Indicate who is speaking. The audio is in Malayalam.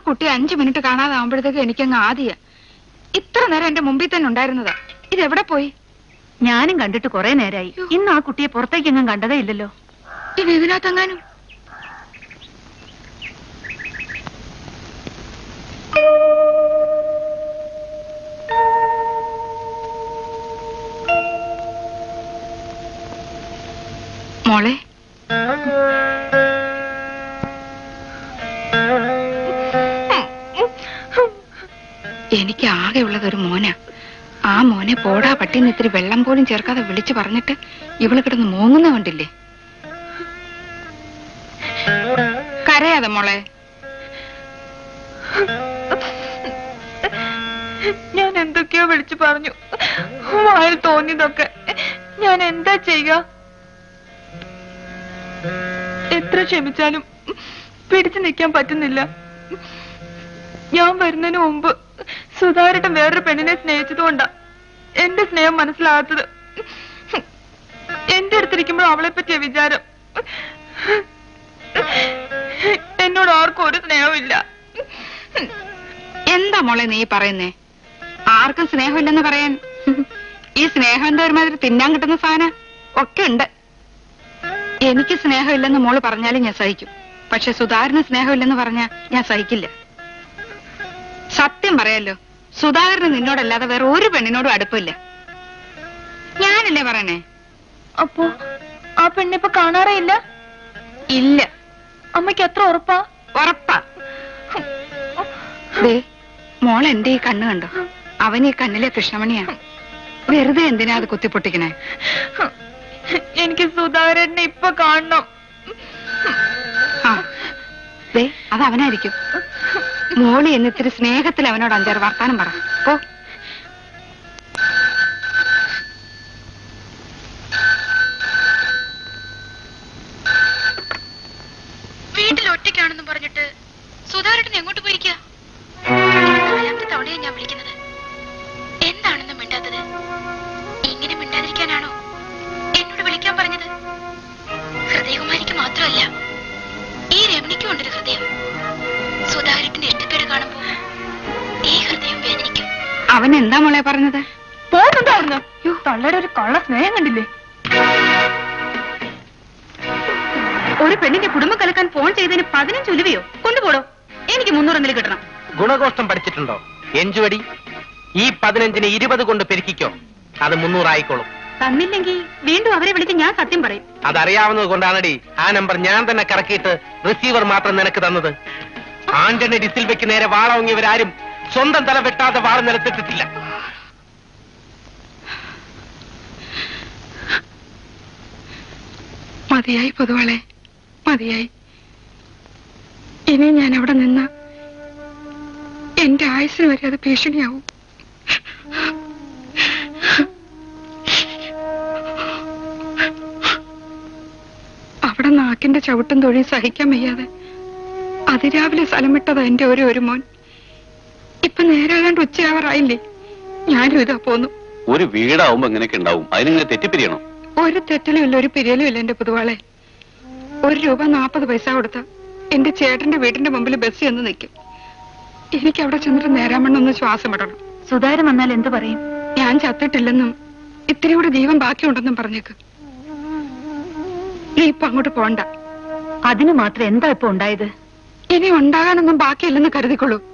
Speaker 1: കുട്ടി അഞ്ചു മിനിറ്റ് കാണാതാവുമ്പോഴത്തേക്ക് എനിക്കങ്ങ് ആദ്യ ഇത്ര നേരം എന്റെ മുമ്പിൽ തന്നെ ഉണ്ടായിരുന്നതാ ഇതെവിടെ പോയി
Speaker 2: ഞാനും കണ്ടിട്ട് കുറെ നേരായി ഇന്ന് ആ കുട്ടിയെ പുറത്തേക്കെങ്ങും കണ്ടതേ ഇല്ലല്ലോ
Speaker 1: ഇനി ഇതിനകത്തെങ്ങാനും മോളെ എനിക്ക് ആകെയുള്ളത് ഒരു മോനാ ആ മോനെ പോടാ പട്ടിന്ന് ഇത്തിരി വെള്ളം പോലും ചേർക്കാതെ വിളിച്ചു പറഞ്ഞിട്ട് ഇവള് കിടന്ന് മൂങ്ങുന്ന കണ്ടില്ലേ കരയാതെ മോളെ
Speaker 2: ഞാൻ എന്തൊക്കെയോ വിളിച്ചു പറഞ്ഞു വായിൽ തോന്നിയതൊക്കെ ഞാൻ എന്താ ചെയ്യുക എത്ര ക്ഷമിച്ചാലും പിടിച്ചു നിൽക്കാൻ പറ്റുന്നില്ല ഞാൻ വരുന്നതിന് മുമ്പ് സുധാരട്ടൻ വേറൊരു പെണ്ണിനെ സ്നേഹിച്ചതുകൊണ്ടാ എന്റെ സ്നേഹം മനസ്സിലാകാത്തത് എന്റെ അടുത്തിരിക്കുമ്പോൾ അവളെ പറ്റിയ വിചാരം എന്നോട് ആർക്കും ഒരു സ്നേഹമില്ല
Speaker 1: എന്താ മോളെ നീ പറയുന്നേ ആർക്കും സ്നേഹമില്ലെന്ന് പറയാൻ ഈ സ്നേഹം എന്താ ഒരുമാതിരി തിന്നാൻ കിട്ടുന്ന സാധനം ഒക്കെ ഉണ്ട് എനിക്ക് സ്നേഹമില്ലെന്ന് മോള് പറഞ്ഞാലും ഞാൻ സഹിക്കും പക്ഷെ സുധാകരന് സ്നേഹമില്ലെന്ന് പറഞ്ഞാ ഞാൻ സഹിക്കില്ല സത്യം പറയല്ലോ സുധാകരന് നിന്നോടല്ലാതെ വേറെ ഒരു പെണ്ണിനോടും അടുപ്പില്ല ഞാനല്ലേ പറയണേ
Speaker 2: അപ്പോ ആ പെണ്ണിപ്പൊ കാണാറേ ഇല്ല
Speaker 1: ഇല്ല
Speaker 2: അമ്മയ്ക്ക് എത്ര ഉറപ്പാ
Speaker 1: ഉറപ്പാ ദേ മോൾ എന്റെ ഈ കണ്ണ് കണ്ടോ അവൻ ഈ കണ്ണിലെ കൃഷ്ണമണിയാ വെറുതെ എന്തിനാ അത് കുത്തിപ്പൊട്ടിക്കണേ
Speaker 2: എനിക്ക് സുധാകരനെ ഇപ്പൊ കാണണം
Speaker 1: ആ ദേ അത് അവനായിരിക്കും മോളി എന്നിത്തിരി സ്നേഹത്തിൽ അവനോട് അഞ്ചാറ് വർത്താനം പറ ഓ
Speaker 3: വീട്ടിൽ ഒറ്റയ്ക്കാണെന്നും പറഞ്ഞിട്ട് സുധാരട്ടൻ എങ്ങോട്ട് പോയിരിക്കുക നാലാമത്തെ തവണയാ ഞാൻ വിളിക്കുന്നത് എന്താണെന്നും മിണ്ടാത്തത് ഇങ്ങനെ മിണ്ടാതിരിക്കാനാണോ എന്നോട് വിളിക്കാൻ പറഞ്ഞത് ഹൃദയകുമാരിക്ക് മാത്രമല്ല ഈ രമണിക്കും ഉണ്ടൊരു ഹൃദയം സുധാരട്ടന്റെ ഇഷ്ടക്കേട് കാണുമ്പോ ഈ ഹൃദയം വേദനിക്കും
Speaker 1: അവൻ എന്താ മോളെ പറഞ്ഞത്
Speaker 2: പോകുന്നുണ്ടോ അവിടുന്ന് തള്ളയുടെ ഒരു കള്ള സ്നേഹം കണ്ടില്ലേ
Speaker 1: ഒരു പെണ്ണിന്റെ കുടുംബം കലക്കാൻ ഫോൺ ചെയ്തതിന് പതിനഞ്ച് ഉലുവയോ കൊണ്ടുപോടോ എനിക്ക് മുന്നൂറെന്നിൽ കിട്ടണം
Speaker 4: ഗുണഘോഷം പഠിച്ചിട്ടുണ്ടോ എഞ്ചുവടി ഈ പതിനഞ്ചിന് ഇരുപത് കൊണ്ട് പെരുക്കിക്കോ അത് മുന്നൂറായിക്കോളും
Speaker 1: തന്നില്ലെങ്കിൽ വീണ്ടും അവരെ വിളിച്ച് ഞാൻ സത്യം പറയും
Speaker 4: അതറിയാവുന്നത് കൊണ്ടാണടി ആ നമ്പർ ഞാൻ തന്നെ കറക്കിയിട്ട് റിസീവർ മാത്രം നിനക്ക് തന്നത് ആന്റണി ഡിസിൽവയ്ക്ക് നേരെ വാളോങ്ങിയവരാരും സ്വന്തം തല വെട്ടാതെ വാള നിലത്തിട്ടിട്ടില്ല
Speaker 1: മതിയായി പൊതുവളെ മതിയായി ഇനി ഞാൻ അവിടെ നിന്ന് എന്റെ ആയുസിന് വരെ അത് ഭീഷണിയാവും അവിടെ നാക്കിന്റെ ചവിട്ടും തൊഴിൽ സഹിക്കാൻ വയ്യാതെ അതിരാവിലെ സ്ഥലം വിട്ടതാ എന്റെ ഒരു ഒരു മോൻ ഇപ്പൊ നേരാകാണ്ട് ഉച്ചയാവാറായില്ലേ ഞാനും ഇതാ പോന്നു
Speaker 5: ഒരു വീടാവുമ്പോ എങ്ങനെയൊക്കെ ഉണ്ടാവും അതിനിങ്ങനെ തെറ്റിപ്പിരിയണം
Speaker 1: ഒരു തെറ്റലും ഇല്ല ഒരു പിരിയലും ഇല്ല എന്റെ പുതുവാളെ ഒരു രൂപ നാപ്പത് പൈസ കൊടുത്ത എന്റെ ചേട്ടന്റെ വീടിന്റെ മുമ്പിൽ ബസ് ചെന്ന് നിൽക്കും എനിക്ക് അവിടെ ചെന്നിട്ട് നേരാമണ്ണൊന്ന് ശ്വാസം വിടണം
Speaker 2: സുധാകരൻ വന്നാൽ എന്ത് പറയും
Speaker 1: ഞാൻ ചത്തിട്ടില്ലെന്നും ഇത്തിരി കൂടെ ജീവൻ ബാക്കിയുണ്ടെന്നും പറഞ്ഞേക്ക് നീ ഇപ്പൊ അങ്ങോട്ട് പോണ്ട
Speaker 2: അതിന് മാത്രം എന്താ ഇപ്പൊ ഉണ്ടായത്
Speaker 1: ഇനി ഉണ്ടാകാനൊന്നും ബാക്കിയില്ലെന്ന് കരുതിക്കൊള്ളൂ